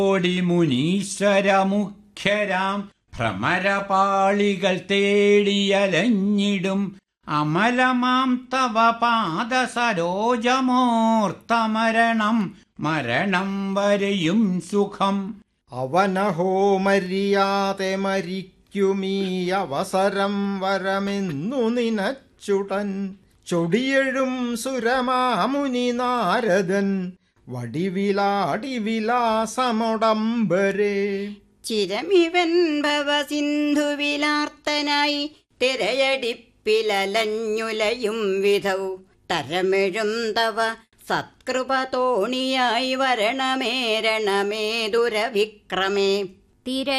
കോടി മുനീശ്വര മുഖ്യരാം ഭ്രമരപാളികൾ തേടിയലഞ്ഞിടും അമലമാം തവ പാദ സരോജമോർത്തമരണം മരണം വരെയും സുഖം അവനഹോ മരിയാതെ മരിക്കുമീ അവസരം വരമെന്നു നിനച്ചുടൻ ചൊടിയഴും സുരമാമുനി നാരദൻ വടിവിലാടി വിലാസമൊടമ്പരേ ചിരമിവൻ ഭവസിന്ധുവിലാർത്തനായി തിരയടിപ്പിലലഞ്ഞുലയും വിധൗ തരമെഴും തവ സത്കൃപ തോണിയായി വരണമേ രണമേ ദുരവിക്രമേ തിര